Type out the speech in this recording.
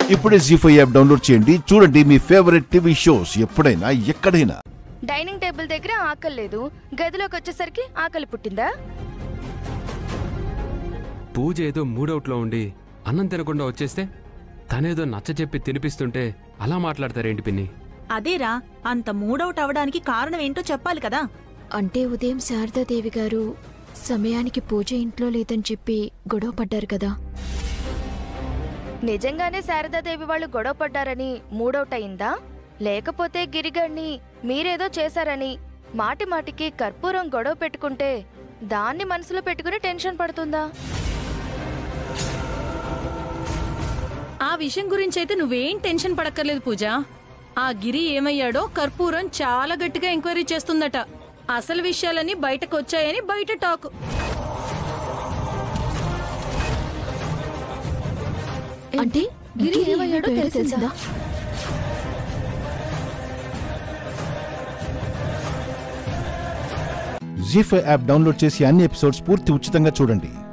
ఇప్పుడే G five app download చేయండి చూడండి మీ ఫేవరెట్ టీవీ షోస్ ఎప్పుడైనా ఎక్కడైనా డైనింగ్ టేబుల్ దగ్గర ఆకలి లేదు గదిలోకి వచ్చేసరికి ఆకలి పుట్టిందా పూజ ఏదో మూడౌట్లో ఉండి అన్నం తినకుండా వచ్చేస్తే తనేదో నచ్చ చెప్పి తినిపిస్తుంటే అలా మాట్లాడతారేంటి పిన్ని అదేరా అంత మూడౌట్ అవడానికి కారణం ఏంటో చెప్పాలి కదా అంటే ఉదయం శారదాదేవి గారు సమయానికి పూజ ఇంట్లో లేదని చెప్పి గొడవ పడ్డారు కదా నిజంగానే శారదాదేవి వాళ్ళు గొడవ పడ్డారని మూడౌట్ అయిందా లేకపోతే గిరిగణ్ణి మీరేదో చేశారని మాటి మాటికి కర్పూరం గొడవ పెట్టుకుంటే దాన్ని మనసులో పెట్టుకుని టెన్షన్ పడుతుందా ఆ విషయం గురించి అయితే నువ్వేం టెన్షన్ పడక్కర్లేదు పూజ ఆ గిరి ఏమయ్యాడో కర్పూరం చాలా గట్టిగా ఎంక్వైరీ చేస్తుందట అసలు విషయాలన్నీ బయటకు వచ్చాయని బయట టాక్ అంటే గిరి ఏమయ్యాడో తెలిసిందా జీ ఫైవ్ యాప్ డౌన్లోడ్ చేసి అన్ని ఎపిసోడ్స్ పూర్తి ఉచితంగా చూడండి